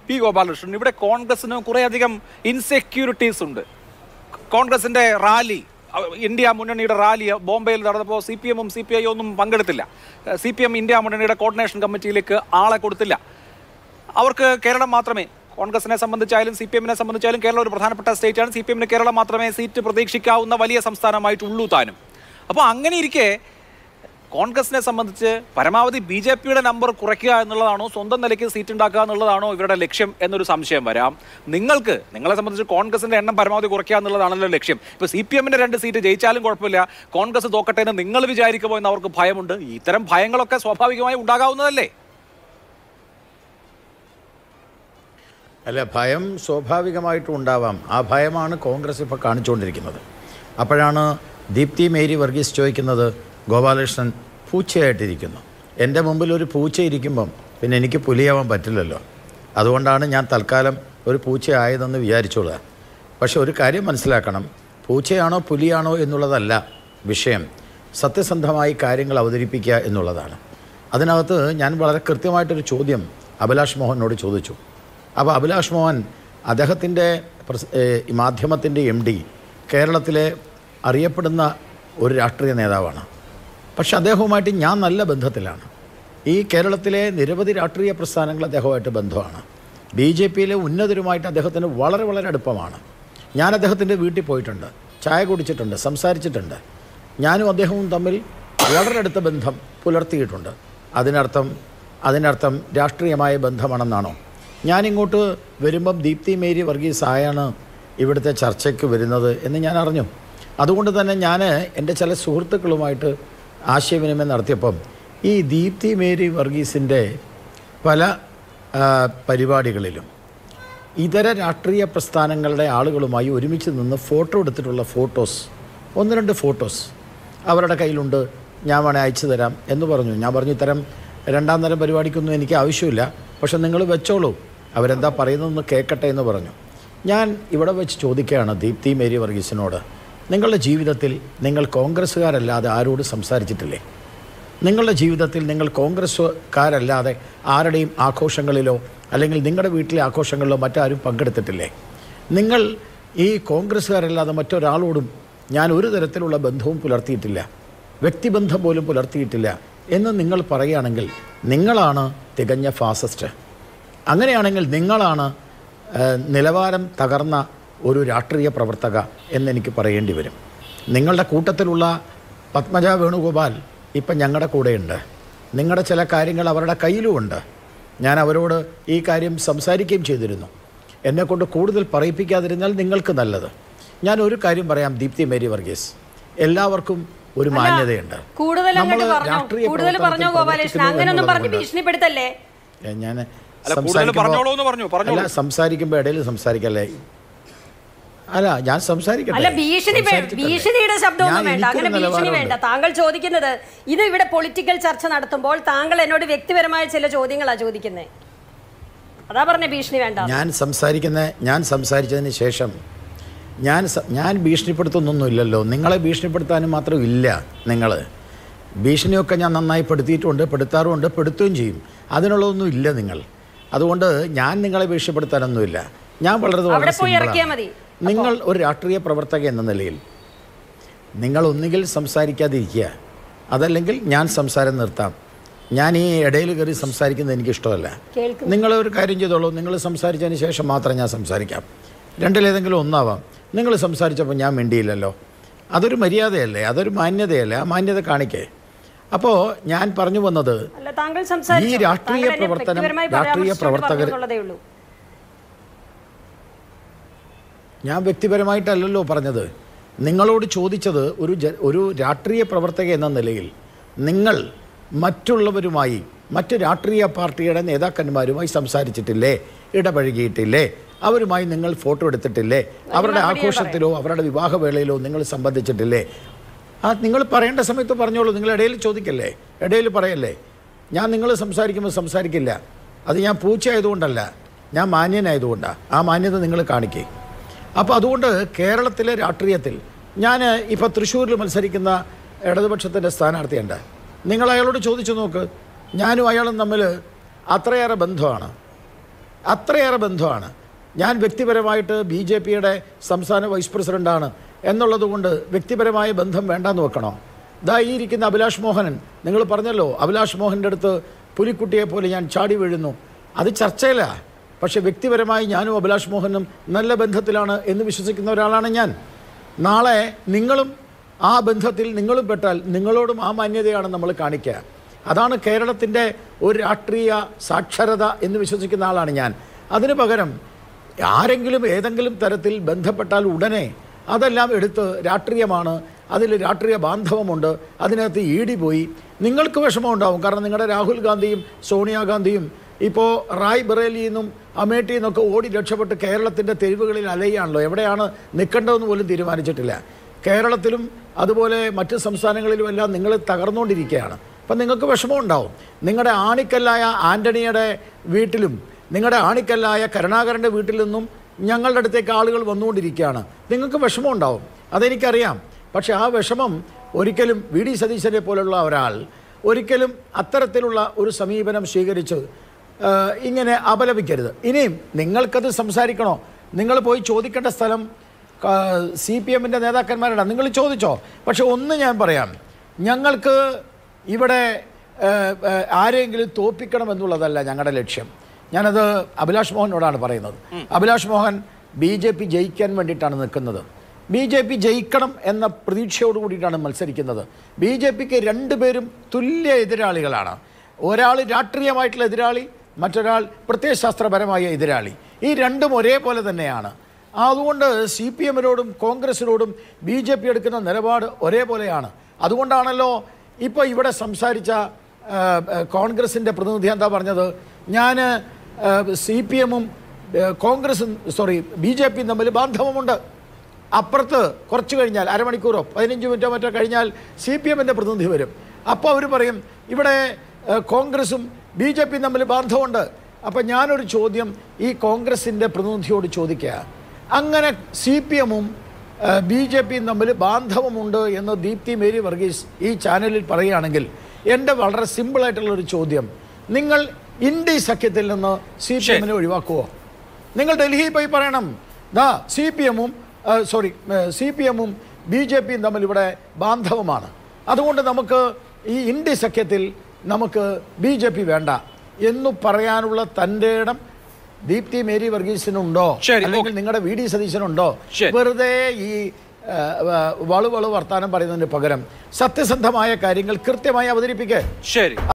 P Gopalakrishnan ഇവിടെ കോൺഗ്രസിന് കുറേയധികം ഇൻസെക്യൂരിറ്റീസ് ഉണ്ട് കോൺഗ്രസിന്റെ റാലി അഹ് ഇന്ത്യ മുന്നണിയുടെ റാലി ബോംബെയിൽ നടന്നപ്പോൾ സി പി എമ്മും സി പി ഐ ഒന്നും പങ്കെടുത്തില്ല സി പി എം ഇന്ത്യ മുന്നണിയുടെ കോർഡിനേഷൻ കമ്മിറ്റിയിലേക്ക് ആളെ കൊടുത്തില്ല അവർക്ക് കേരളം മാത്രമേ കോൺഗ്രസിനെ സംബന്ധിച്ചായാലും സി പി എമ്മിനെ സംബന്ധിച്ചായാലും കേരളം ഒരു പ്രധാനപ്പെട്ട സ്റ്റേറ്റാണ് സി പി എമ്മിന് കേരളം മാത്രമേ സീറ്റ് പ്രതീക്ഷിക്കാവുന്ന വലിയ സംസ്ഥാനമായിട്ടുള്ളൂ താനും അപ്പോൾ അങ്ങനെ ഇരിക്കെ കോൺഗ്രസിനെ സംബന്ധിച്ച് പരമാവധി ബി ജെ പിയുടെ നമ്പർ കുറയ്ക്കുക എന്നുള്ളതാണോ സ്വന്തം നിലയ്ക്ക് സീറ്റ് ഉണ്ടാക്കുക എന്നുള്ളതാണോ ഇവരുടെ ലക്ഷ്യം എന്നൊരു സംശയം വരാം നിങ്ങൾക്ക് നിങ്ങളെ സംബന്ധിച്ച് കോൺഗ്രസിന്റെ എണ്ണം പരമാവധി കുറയ്ക്കുക എന്നുള്ളതാണല്ലോ ലക്ഷ്യം ഇപ്പൊ സി പി എമ്മിന്റെ രണ്ട് സീറ്റ് ജയിച്ചാലും കുഴപ്പമില്ല കോൺഗ്രസ് തോക്കട്ടെ എന്ന് നിങ്ങൾ വിചാരിക്കുമോ എന്ന് അവർക്ക് ഭയമുണ്ട് ഇത്തരം ഭയങ്ങളൊക്കെ സ്വാഭാവികമായി ഉണ്ടാകാവുന്നതല്ലേ അല്ല ഭയം സ്വാഭാവികമായിട്ടും ഉണ്ടാവാം ആ ഭയമാണ് കോൺഗ്രസ് ഇപ്പോൾ കാണിച്ചുകൊണ്ടിരിക്കുന്നത് അപ്പോഴാണ് ദീപ്തി മേരി വർഗീസ് ചോദിക്കുന്നത് ഗോപാലകൃഷ്ണൻ പൂച്ചയായിട്ടിരിക്കുന്നു എൻ്റെ മുമ്പിൽ ഒരു പൂച്ച ഇരിക്കുമ്പം പിന്നെ എനിക്ക് പുലിയാവാൻ പറ്റില്ലല്ലോ അതുകൊണ്ടാണ് ഞാൻ തൽക്കാലം ഒരു പൂച്ചയായതെന്ന് വിചാരിച്ചോളുക പക്ഷെ ഒരു കാര്യം മനസ്സിലാക്കണം പൂച്ചയാണോ പുലിയാണോ എന്നുള്ളതല്ല വിഷയം സത്യസന്ധമായി കാര്യങ്ങൾ അവതരിപ്പിക്കുക എന്നുള്ളതാണ് അതിനകത്ത് ഞാൻ വളരെ കൃത്യമായിട്ടൊരു ചോദ്യം അഭിലാഷ് മോഹനോട് ചോദിച്ചു അപ്പോൾ അഭിലാഷ് മോഹൻ അദ്ദേഹത്തിൻ്റെ പ്രസ്- ഏഹ് ഈ മാധ്യമത്തിൻ്റെ എം ഡി കേരളത്തിലെ അറിയപ്പെടുന്ന ഒരു രാഷ്ട്രീയ നേതാവാണ് പക്ഷെ അദ്ദേഹവുമായിട്ട് ഞാൻ നല്ല ബന്ധത്തിലാണ് ഈ കേരളത്തിലെ നിരവധി രാഷ്ട്രീയ പ്രസ്ഥാനങ്ങൾ അദ്ദേഹവുമായിട്ട് ബന്ധമാണ് ബി ജെ പിയിലെ ഉന്നതരുമായിട്ട് അദ്ദേഹത്തിന് വളരെ വളരെ അടുപ്പമാണ് ഞാൻ അദ്ദേഹത്തിൻ്റെ വീട്ടിൽ പോയിട്ടുണ്ട് ചായ കുടിച്ചിട്ടുണ്ട് സംസാരിച്ചിട്ടുണ്ട് ഞാനും അദ്ദേഹവും തമ്മിൽ വളരെ അടുത്ത ബന്ധം പുലർത്തിയിട്ടുണ്ട് അതിനർത്ഥം അതിനർത്ഥം രാഷ്ട്രീയമായ ബന്ധമാണെന്നാണോ ഞാനിങ്ങോട്ട് വരുമ്പം ദീപ്തി മേരി വർഗീസ് ആയാണ് ഇവിടുത്തെ ചർച്ചയ്ക്ക് വരുന്നത് എന്ന് ഞാൻ അറിഞ്ഞു അതുകൊണ്ട് തന്നെ ഞാൻ എൻ്റെ ചില സുഹൃത്തുക്കളുമായിട്ട് ആശയവിനിമയം നടത്തിയപ്പം ഈ ദീപ്തി മേരി വർഗീസിൻ്റെ പല ആ, പരിപാടികളിലും ഇതര രാഷ്ട്രീയ പ്രസ്ഥാനങ്ങളുടെ ആളുകളുമായി ഒരുമിച്ച് നിന്ന് ഫോട്ടോ എടുത്തിട്ടുള്ള ഫോട്ടോസ് ഒന്ന് രണ്ട് ഫോട്ടോസ് അവരുടെ കയ്യിലുണ്ട് ഞാൻ വേണേൽ അയച്ചു തരാം എന്ന് പറഞ്ഞു ഞാൻ പറഞ്ഞു ഇത്തരം രണ്ടാം തരം പരിപാടിക്കൊന്നും എനിക്ക് ആവശ്യമില്ല പക്ഷെ നിങ്ങൾ വെച്ചോളൂ അവരെന്താ പറയുന്നതെന്ന് കേൾക്കട്ടെ എന്ന് പറഞ്ഞു ഞാൻ ഇവിടെ വെച്ച് ചോദിക്കുകയാണ് ദീപ്തി മേരി വർഗീസിനോട് നിങ്ങളുടെ ജീവിതത്തിൽ നിങ്ങൾ കോൺഗ്രസ്സുകാരല്ലാതെ ആരോട് സംസാരിച്ചിട്ടില്ലേ നിങ്ങളുടെ ജീവിതത്തിൽ നിങ്ങൾ കോൺഗ്രസ്സുകാരല്ലാതെ ആരുടെയും ആഘോഷങ്ങളിലോ അല്ലെങ്കിൽ നിങ്ങളുടെ വീട്ടിലെ ആഘോഷങ്ങളിലോ മറ്റാരും പങ്കെടുത്തിട്ടില്ലേ നിങ്ങൾ ഈ കോൺഗ്രസ്സുകാരല്ലാതെ മറ്റൊരാളോടും ഞാൻ ഒരു തരത്തിലുള്ള ബന്ധവും പുലർത്തിയിട്ടില്ല വ്യക്തിബന്ധം പോലും പുലർത്തിയിട്ടില്ല എന്ന് നിങ്ങൾ പറയുകയാണെങ്കിൽ നിങ്ങളാണ് തികഞ്ഞ ഫാസിസ്റ്റ് അങ്ങനെയാണെങ്കിൽ നിങ്ങളാണ് ഏഹ്, നിലവാരം തകർന്ന ഒരു രാഷ്ട്രീയ പ്രവർത്തക എന്നെനിക്ക് പറയേണ്ടി വരും നിങ്ങളുടെ കൂട്ടത്തിലുള്ള പത്മജ വേണുഗോപാൽ ഇപ്പം ഞങ്ങളുടെ കൂടെയുണ്ട് നിങ്ങളുടെ ചില കാര്യങ്ങൾ അവരുടെ കയ്യിലുമുണ്ട് ഞാൻ അവരോട് ഈ കാര്യം സംസാരിക്കുകയും ചെയ്തിരുന്നു എന്നെക്കൊണ്ട് കൂടുതൽ പറയിപ്പിക്കാതിരുന്നാൽ നിങ്ങൾക്ക് നല്ലത് ഞാൻ ഒരു കാര്യം പറയാം ദീപ്തി മേരി വർഗീസ് എല്ലാവർക്കും ഒരു മാന്യതയുണ്ട് കൂടുതൽ അങ്ങോട്ട് നമ്മള് പറഞ്ഞോ രാഷ്ട്രീയ കൂടുതൽ പറഞ്ഞോ പ്രവർത്തനത്തിൽ ഗോപാലകൃഷ്ണൻ അങ്ങനൊന്നും പറഞ്ഞ് പ്രവർത്തിക്കുന്നു ഭീഷണിപ്പെടുത്തല്ലേ ഏ, ഞാൻ അല്ല, കൂടുതൽ പറഞ്ഞോളൂ എന്ന് പറഞ്ഞു, പറഞ്ഞോളൂ. അല്ല സംസാരിക്കുമ്പോൾ ഇടയിൽ സംസാരിക്കല്ലേ അല്ല ഞാൻ സംസാരിക്കട്ടെ അല്ല ഭീഷണി വേ- സംസാരിച്ചിട്ടല്ലേ? ഭീഷണിയുടെ ശബ്ദമൊന്നും ഞാൻ വേണ്ട അങ്ങനെ എനിക്കൊരു ഭീഷണി നിലപാടുണ്ട്. വേണ്ട താങ്കൾ ചോദിക്കുന്നത് ഇത് ഇവിടെ പൊളിറ്റിക്കൽ ചർച്ച നടത്തുമ്പോൾ താങ്കൾ എന്നോട് വ്യക്തിപരമായ ചില ചോദ്യങ്ങളാ ചോദിക്കുന്നത് അതാ പറഞ്ഞ ഭീഷണി വേണ്ട ഞാൻ സംസാരിക്കുന്ന ഞാൻ സംസാരിച്ചതിന് ശേഷം ഞാൻ സ- ഞാൻ ഭീഷണിപ്പെടുത്തുന്നൊന്നുമില്ലല്ലോ നിങ്ങളെ ഭീഷണിപ്പെടുത്താനും മാത്രം ഇല്ല നിങ്ങൾ ഭീഷണിയൊക്കെ ഞാൻ നന്നായി പെടുത്തിയിട്ടുണ്ട് പെടുത്താറുമുണ്ട് പെടുത്തുകയും ചെയ്യും അതിനുള്ളതൊന്നും ഇല്ല നിങ്ങൾ അതുകൊണ്ട് ഞാൻ നിങ്ങളെ ഭീഷണിപ്പെടുത്താനൊന്നുമില്ല ഞാൻ വളരെ അവിടെ വളരെ പോയി ഇറക്കിയാ സിമ്പിളാണ്. മതി. നിങ്ങൾ ഒരു രാഷ്ട്രീയ പ്രവർത്തക എന്ന നിലയിൽ നിങ്ങൾ ഒന്നുകിൽ സംസാരിക്കാതിരിക്കുക അതല്ലെങ്കിൽ ഞാൻ സംസാരം നിർത്താം ഞാൻ ഈ ഇടയിൽ കയറി സംസാരിക്കുന്നത് എനിക്ക് ഇഷ്ടമല്ല കേൾക്കുന്നു. നിങ്ങൾ ഒരു കാര്യം ചെയ്തോളൂ നിങ്ങൾ സംസാരിച്ചതിന് ശേഷം മാത്രം ഞാൻ സംസാരിക്കാം രണ്ടിലേതെങ്കിലും ഒന്നാവാം നിങ്ങൾ സംസാരിച്ചപ്പോൾ ഞാൻ മിണ്ടിയില്ലല്ലോ അതൊരു മര്യാദയല്ലേ അതൊരു മാന്യതയല്ലേ ആ മാന്യത കാണിക്കേ അപ്പോൾ ഞാൻ പറഞ്ഞു വന്നത് അല്ല താങ്കൾ സംസാരിച്ചോ? ഈ രാഷ്ട്രീയ താങ്കൾ എന്നെ പ്രവർത്തനം, വ്യക്തിപരമായി രാഷ്ട്രീയ പരാമർശിച്ചുകൊണ്ട് പ്രവർത്തകർ- പറഞ്ഞു എന്നുള്ളതേ ഉള്ളൂ ഞാൻ വ്യക്തിപരമായിട്ടല്ലല്ലോ പറഞ്ഞത് നിങ്ങളോട് ചോദിച്ചത് ഒരു ജ ഒരു രാഷ്ട്രീയ പ്രവർത്തക എന്ന നിലയിൽ നിങ്ങൾ മറ്റുള്ളവരുമായി മറ്റ് രാഷ്ട്രീയ പാർട്ടിയുടെ നേതാക്കന്മാരുമായി സംസാരിച്ചിട്ടില്ലേ ഇടപഴകിയിട്ടില്ലേ അവരുമായി നിങ്ങൾ ഫോട്ടോ എടുത്തിട്ടില്ലേ അവരുടെ മറുപടിയേ ആഘോഷത്തിലോ അവരുടെ വിവാഹവേളയിലോ നിങ്ങൾ സംബന്ധിച്ചിട്ടില്ലേ ആ നിങ്ങൾ പറയേണ്ട സമയത്ത് പറഞ്ഞോളൂ നിങ്ങൾ ഇടയിൽ ചോദിക്കല്ലേ ഇടയിൽ പറയല്ലേ ഞാൻ നിങ്ങൾ സംസാരിക്കുമ്പോൾ സംസാരിക്കില്ല അത് ഞാൻ പൂച്ചയായതുകൊണ്ടല്ല ഞാൻ മാന്യനായതുകൊണ്ടാണ് ആ മാന്യത നിങ്ങൾ കാണിക്കേ അപ്പോൾ അതുകൊണ്ട് കേരളത്തിലെ രാഷ്ട്രീയത്തിൽ ഞാൻ ഇപ്പോൾ തൃശ്ശൂരിൽ മത്സരിക്കുന്ന ഇടതുപക്ഷത്തിൻ്റെ സ്ഥാനാർത്ഥിയുണ്ട് നിങ്ങൾ അയാളോട് ചോദിച്ചു നോക്ക് ഞാനും അയാളും തമ്മിൽ അത്രയേറെ ബന്ധമാണ് അത്രയേറെ ബന്ധമാണ് ഞാൻ വ്യക്തിപരമായിട്ട് ബി ജെ പിയുടെ സംസ്ഥാന വൈസ് പ്രസിഡന്റാണ് എന്നുള്ളത് കൊണ്ട് വ്യക്തിപരമായ ബന്ധം വേണ്ടെന്ന് വെക്കണോ ദാ ഈ ഇരിക്കുന്ന അഭിലാഷ് മോഹനൻ നിങ്ങൾ പറഞ്ഞല്ലോ അഭിലാഷ് മോഹൻ്റെ അടുത്ത് പുലിക്കുട്ടിയെ പോലെ ഞാൻ ചാടി വീഴുന്നു അത് ചർച്ചയില്ല പക്ഷെ വ്യക്തിപരമായി ഞാനും അഭിലാഷ് മോഹനും നല്ല ബന്ധത്തിലാണ് എന്ന് വിശ്വസിക്കുന്ന ഒരാളാണ് ഞാൻ നാളെ നിങ്ങളും ആ ബന്ധത്തിൽ നിങ്ങളും പെട്ടാൽ നിങ്ങളോടും ആ മാന്യതയാണ് നമ്മൾ കാണിക്കുക അതാണ് കേരളത്തിൻ്റെ ഒരു രാഷ്ട്രീയ സാക്ഷരത എന്ന് വിശ്വസിക്കുന്ന ആളാണ് ഞാൻ അതിന് പകരം ആരെങ്കിലും ഏതെങ്കിലും തരത്തിൽ ബന്ധപ്പെട്ടാൽ ഉടനെ അതെല്ലാം എടുത്ത് രാഷ്ട്രീയമാണ് അതിൽ രാഷ്ട്രീയ ബാന്ധവമുണ്ട് അതിനകത്ത് ഇ ഡി പോയി നിങ്ങൾക്ക് വിഷമം ഉണ്ടാവും കാരണം നിങ്ങളുടെ രാഹുൽ ഗാന്ധിയും സോണിയാഗാന്ധിയും ഇപ്പോൾ റായ് ബറേലിയിൽ നിന്നും അമേഠിയിൽ നിന്നൊക്കെ ഓടി രക്ഷപ്പെട്ട് കേരളത്തിൻ്റെ തെരുവുകളിൽ അലയുകയാണല്ലോ എവിടെയാണ് നിൽക്കേണ്ടതെന്ന് പോലും തീരുമാനിച്ചിട്ടില്ല കേരളത്തിലും അതുപോലെ മറ്റ് സംസ്ഥാനങ്ങളിലുമെല്ലാം നിങ്ങൾ തകർന്നുകൊണ്ടിരിക്കുകയാണ് അപ്പം നിങ്ങൾക്ക് വിഷമം ഉണ്ടാവും നിങ്ങളുടെ ആണിക്കല്ലായ ആൻ്റണിയുടെ വീട്ടിലും നിങ്ങളുടെ ആണിക്കല്ലായ കരുണാകരൻ്റെ വീട്ടിൽ നിന്നും ഞങ്ങളുടെ അടുത്തേക്ക് ആളുകൾ വന്നുകൊണ്ടിരിക്കുകയാണ് നിങ്ങൾക്ക് വിഷമം ഉണ്ടാവും അതെനിക്കറിയാം പക്ഷേ ആ വിഷമം ഒരിക്കലും വി ഡി സതീശനെ പോലുള്ള ഒരാൾ ഒരിക്കലും അത്തരത്തിലുള്ള ഒരു സമീപനം സ്വീകരിച്ച് ആ, ഇങ്ങനെ അപലപിക്കരുത് ഇനിയും നിങ്ങൾക്കത് സംസാരിക്കണോ നിങ്ങൾ പോയി ചോദിക്കേണ്ട സ്ഥലം സി പി എമ്മിൻ്റെ നേതാക്കന്മാരാണ് നിങ്ങൾ ചോദിച്ചോ പക്ഷെ ഒന്ന് ഞാൻ പറയാം ഞങ്ങൾക്ക് ഇവിടെ ആ, ആ, ആരെങ്കിലും തോപ്പിക്കണം എന്നുള്ളതല്ല ഞങ്ങളുടെ ലക്ഷ്യം ഞാനത് അഭിലാഷ് മോഹനോടാണ് പറയുന്നത് Abhilash Mohan B J P ജയിക്കാൻ വേണ്ടിയിട്ടാണ് നിൽക്കുന്നത് ബി ജെ പി ജയിക്കണം എന്ന പ്രതീക്ഷയോട് കൂടിയിട്ടാണ് മത്സരിക്കുന്നത് ബി ജെ പിക്ക് രണ്ടുപേരും തുല്യ എതിരാളികളാണ് ഒരാൾ രാഷ്ട്രീയമായിട്ടുള്ള എതിരാളി മറ്റൊരാൾ പ്രത്യയശാസ്ത്രപരമായ എതിരാളി ഈ രണ്ടും ഒരേപോലെ തന്നെയാണ് അതുകൊണ്ട് സി പി എമ്മിനോടും കോൺഗ്രസിനോടും ബി ജെ പി എടുക്കുന്ന നിലപാട് ഒരേപോലെയാണ് അതുകൊണ്ടാണല്ലോ ഇപ്പോൾ ഇവിടെ സംസാരിച്ച ആ, ആ, കോൺഗ്രസിൻ്റെ പ്രതിനിധി എന്താ പറഞ്ഞത് ഞാൻ സി പി എമ്മും കോൺഗ്രസും സോറി ബി ജെ പിയും തമ്മിൽ ബാന്ധവമുണ്ട് അപ്പുറത്ത് കുറച്ച് കഴിഞ്ഞാൽ അരമണിക്കൂറോ പതിനഞ്ച് മിനിറ്റോ മറ്റോ കഴിഞ്ഞാൽ സി പി എമ്മിൻ്റെ പ്രതിനിധി വരും അപ്പോൾ അവർ പറയും ഇവിടെ ഏഹ്, കോൺഗ്രസും ബി ജെ പിയും തമ്മിൽ ബാന്ധവമുണ്ട് അപ്പം ഞാനൊരു ചോദ്യം ഈ കോൺഗ്രസിൻ്റെ പ്രതിനിധിയോട് ചോദിക്കുക അങ്ങനെ സി പി എമ്മും ബി ജെ പിയും തമ്മിൽ ബാന്ധവമുണ്ട് എന്ന് ദീപ്തി മേരി വർഗീസ് ഈ ചാനലിൽ പറയുകയാണെങ്കിൽ എൻ്റെ വളരെ സിമ്പിളായിട്ടുള്ളൊരു ചോദ്യം നിങ്ങൾ ഇന്ത്യ സഖ്യത്തിൽ നിന്ന് സി പി എമ്മിനെ ഒഴിവാക്കുമോ നിങ്ങൾ ഡൽഹിയിൽ പോയി പറയണം ദാ സി പി എമ്മും സോറി സി പി എമ്മും ബി ജെ പിയും തമ്മിൽ ഇവിടെ ബാന്ധവമാണ് അതുകൊണ്ട് നമുക്ക് ഈ ഇന്ത്യ സഖ്യത്തിൽ നമുക്ക് ബി ജെ പി വേണ്ട എന്ന് പറയാനുള്ള തൻ്റെ ഇടം ദീപ്തി മേരി വർഗീസിനുണ്ടോ ശരി, അല്ലെങ്കിൽ നിങ്ങളുടെ വി ഡി സതീശനുണ്ടോ ശരി. വെറുതെ ഈ ആ, ആ, വളു വളു വർത്താനം പറയുന്നതിന് പകരം സത്യസന്ധമായ കാര്യങ്ങൾ കൃത്യമായി അവതരിപ്പിക്കുക ശരി